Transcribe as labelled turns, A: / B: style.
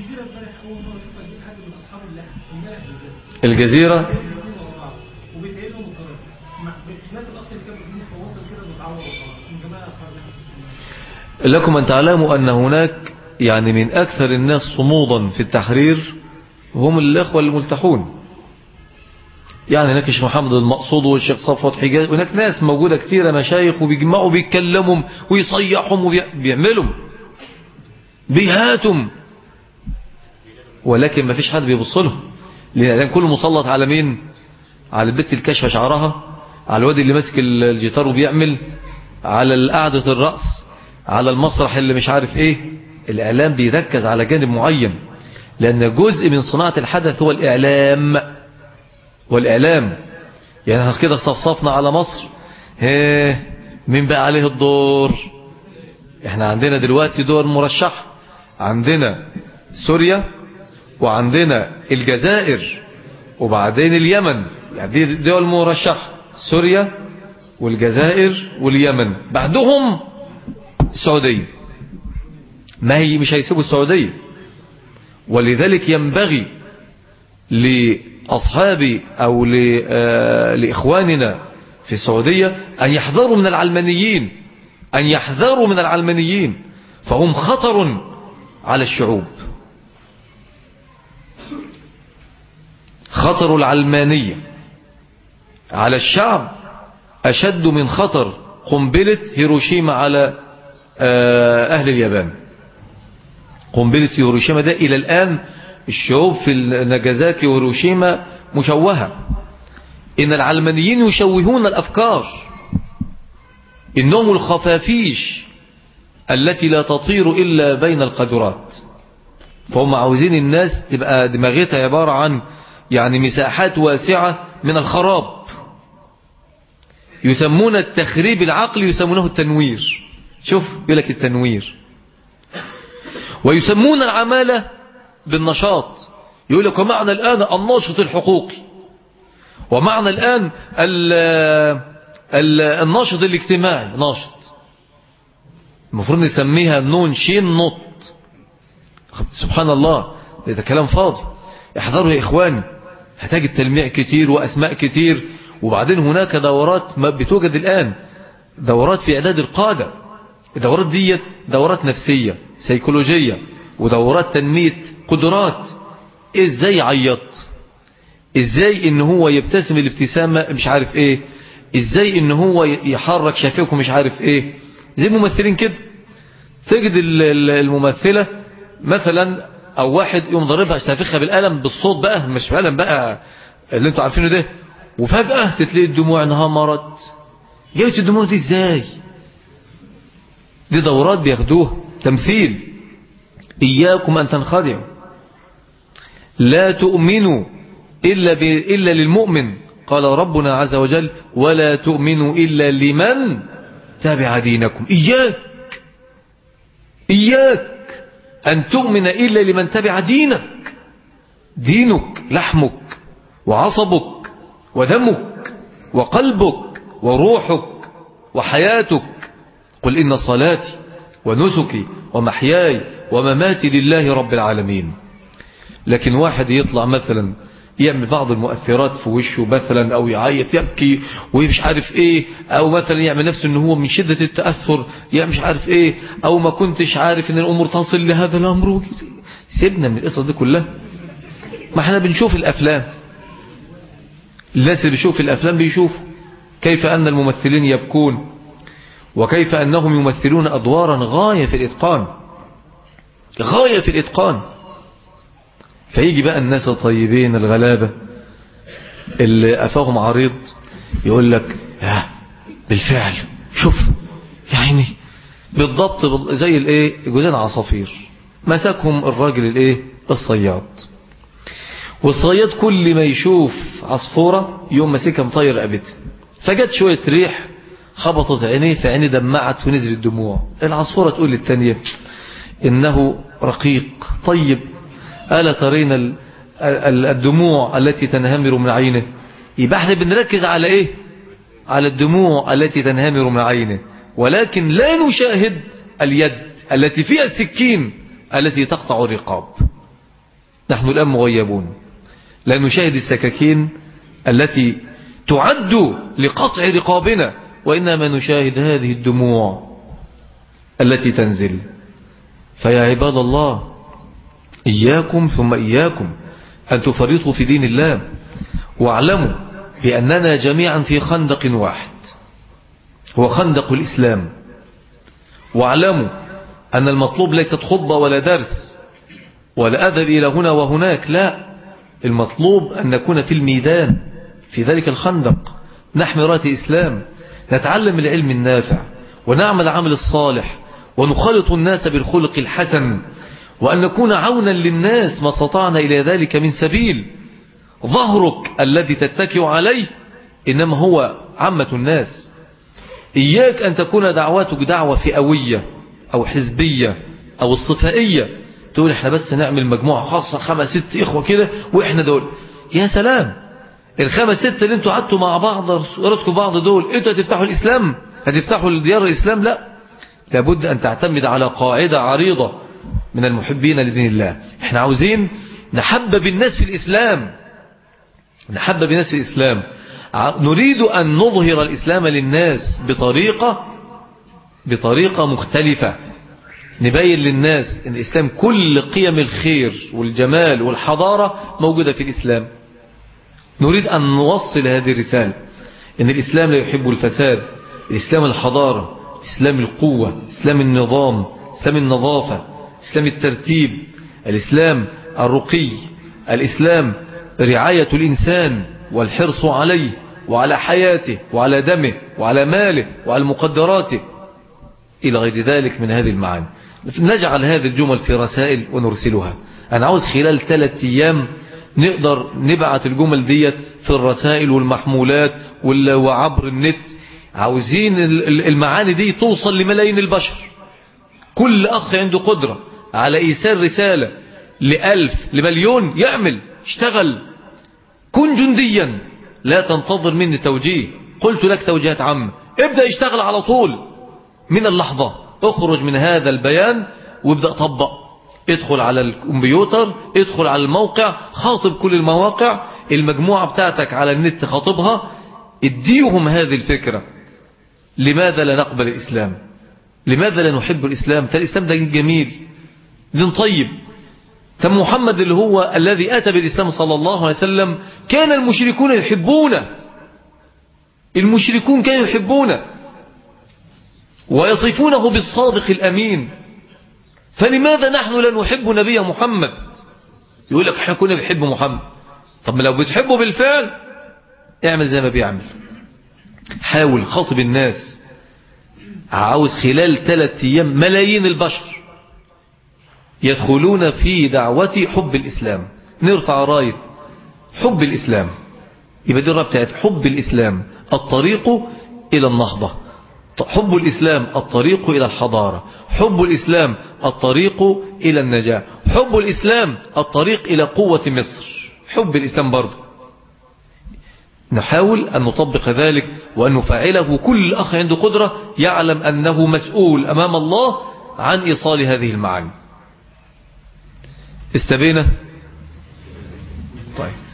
A: الجزيرة لكم أن تعلموا أن هناك يعني من أكثر الناس صمودا في التحرير هم الإخوة الملتحون يعني هناك الشيخ محمد المقصود والشيخ صفوت حجاز هناك ناس موجودة كثيرة مشايخ وبيجمعوا بيتكلموا ويصيحهم وبيعملوا بيهاتهم ولكن ما فيش حد بيبص لهم لأن كله مسلط على مين على البت الكشف شعرها على الواد اللي ماسك الجيتار وبيعمل على قعدة الرأس على المسرح اللي مش عارف ايه الإعلام بيركز على جانب معين لأن جزء من صناعة الحدث هو الإعلام والإعلام يعني كده صفصفنا على مصر هيه مين بقى عليه الدور احنا عندنا دلوقتي دور مرشح عندنا سوريا وعندنا الجزائر وبعدين اليمن يعني دي دول مرشح سوريا والجزائر واليمن بعدهم السعودية ما هي مش هيسيبوا السعودية ولذلك ينبغي لأصحاب أو لإخواننا في السعودية أن يحذروا من العلمانيين أن يحذروا من العلمانيين فهم خطر على الشعوب خطر العلمانية على الشعب أشد من خطر قنبلة هيروشيما على أهل اليابان قنبلة هيروشيما ده إلى الآن الشعوب في ناجازاكي وهيروشيما مشوهة إن العلمانيين يشوهون الأفكار إنهم الخفافيش التي لا تطير إلا بين القدرات فهم عاوزين الناس تبقى دماغتها عبارة عن يعني مساحات واسعة من الخراب يسمون التخريب العقلي يسمونه التنوير شوف يقول لك التنوير ويسمون العمالة بالنشاط يقول لك ومعنى الآن الناشط الحقوقي ومعنى الآن ال ال الناشط الاجتماعي ناشط المفروض نسميها نون شين نط سبحان الله ده كلام فاضي احذروا يا إخواني هتجد تلميع كتير وأسماء كتير وبعدين هناك دورات ما بتوجد الآن دورات في إعداد القادة الدورات ديت دورات نفسية سيكولوجية ودورات تنمية قدرات ازاي يعيط ازاي ان هو يبتسم الابتسامة مش عارف ايه ازاي ان هو يحرك شفايفه مش عارف ايه زي الممثلين كده تجد الممثلة مثلا او واحد يوم ضربها استنفخها بالقلم بالصوت بقى مش بالقلم بقى اللي انتوا عارفينه ده وفجأة تتلاقي الدموع انهمرت جابت الدموع دي ازاي دي دورات بياخدوها تمثيل إياكم أن تنخدعوا لا تؤمنوا إلا, ب... إلا للمؤمن قال ربنا عز وجل ولا تؤمنوا إلا لمن تابع دينكم إياك إياك أن تؤمن إلا لمن تبع دينك دينك لحمك وعصبك ودمك وقلبك وروحك وحياتك قل إن صلاتي ونسكي ومحياي ومماتي لله رب العالمين لكن واحد يطلع مثلا يعمل بعض المؤثرات في وشه مثلا او يعيط يبكي ومش عارف ايه او مثلا يعمل نفسه ان هو من شدة التأثر يعني مش عارف ايه او ما كنتش عارف ان الامور تصل لهذا الامر سيبنا من القصة دي كلها ما احنا بنشوف الافلام الناس اللي بيشوف الافلام بيشوفوا كيف ان الممثلين يبكون وكيف انهم يمثلون ادوارا غاية في الاتقان غاية في الاتقان فيجي بقى الناس الطيبين الغلابة اللي أفاهم عريض يقول لك يا بالفعل شوف يا عيني بالضبط زي الايه جوزين عصافير مسكهم الراجل الايه الصياد والصياد كل ما يشوف عصفورة يوم مسكها مطير رقبتها فجت شوية ريح خبطت عينيه فعينيه دمعت ونزل الدموع العصفورة تقول للتانية إنه رقيق طيب ألا ترين الدموع التي تنهمر من عينه يبقى احنا بنركز على ايه على الدموع التي تنهمر من عينه ولكن لا نشاهد اليد التي فيها السكين التي تقطع الرقاب نحن الآن مغيبون لا نشاهد السكاكين التي تعد لقطع رقابنا وإنما نشاهد هذه الدموع التي تنزل فيا عباد الله إياكم ثم إياكم أن تفرطوا في دين الله واعلموا بأننا جميعا في خندق واحد هو خندق الإسلام واعلموا أن المطلوب ليست خطبة ولا درس ولا أذهب إلى هنا وهناك لا المطلوب أن نكون في الميدان في ذلك الخندق نحمي راية الإسلام نتعلم العلم النافع ونعمل العمل الصالح ونخلط الناس بالخلق الحسن وأن نكون عونا للناس ما استطعنا إلى ذلك من سبيل ظهرك الذي تتكئ عليه إنما هو عامة الناس إياك أن تكون دعواتك دعوة فئوية أو حزبية أو الصفائية تقول احنا بس نعمل مجموعة خاصة خمس ست إخوة كده وإحنا دول يا سلام الخمس ست اللي انتوا قعدتوا مع بعض رأسكم بعض دول انتوا هتفتحوا الإسلام هتفتحوا ديار الإسلام لا لابد أن تعتمد على قاعدة عريضة من المحبين لدين الله احنا عاوزين نحبب الناس في الإسلام نحبب الناس في الإسلام نريد أن نظهر الإسلام للناس بطريقة بطريقة مختلفة نبين للناس أن الإسلام كل قيم الخير والجمال والحضارة موجودة في الإسلام نريد أن نوصل هذه الرسالة أن الإسلام لا يحب الفساد الإسلام الحضارة إسلام القوة إسلام النظام إسلام النظافة إسلام الترتيب الإسلام الرقي الإسلام رعاية الإنسان والحرص عليه وعلى حياته وعلى دمه وعلى ماله وعلى مقدراته إلى غير ذلك من هذه المعاني نجعل هذه الجمل في رسائل ونرسلها أنا عاوز خلال ثلاثة أيام نقدر نبعت الجمل ديت في الرسائل والمحمولات وعبر النت عاوزين المعاني دي توصل لملايين البشر كل أخ عنده قدرة على إيسال رسالة لألف لمليون يعمل اشتغل كن جنديا لا تنتظر مني توجيه قلت لك توجيهات عامة ابدأ اشتغل على طول من اللحظة اخرج من هذا البيان وابدأ طبق ادخل على الكمبيوتر ادخل على الموقع خاطب كل المواقع المجموعة بتاعتك على النت خاطبها اديهم هذه الفكرة لماذا لا نقبل الإسلام لماذا لا نحب الإسلام فالإسلام ده جميل دين طيب ثم محمد اللي هو الذي أتى بالإسلام صلى الله عليه وسلم كان المشركون يحبونه المشركون كانوا يحبونه ويصفونه بالصادق الأمين فلماذا نحن لا نحب نبي محمد يقول لك احنا كنا بنحب محمد طب لو بتحبه بالفعل اعمل زي ما بيعمل حاول خاطب الناس عاوز خلال ثلاثة أيام ملايين البشر يدخلون في دعوة حب الإسلام نرفع راية حب الإسلام يبقى دي بتاعت حب الإسلام الطريق إلى النهضة حب الإسلام الطريق إلى الحضارة حب الإسلام الطريق إلى النجاة حب الإسلام الطريق إلى قوة مصر حب الإسلام برضه نحاول أن نطبق ذلك وأن نفعله كل أخ عنده قدرة يعلم أنه مسؤول أمام الله عن إيصال هذه المعاني استبينا طيب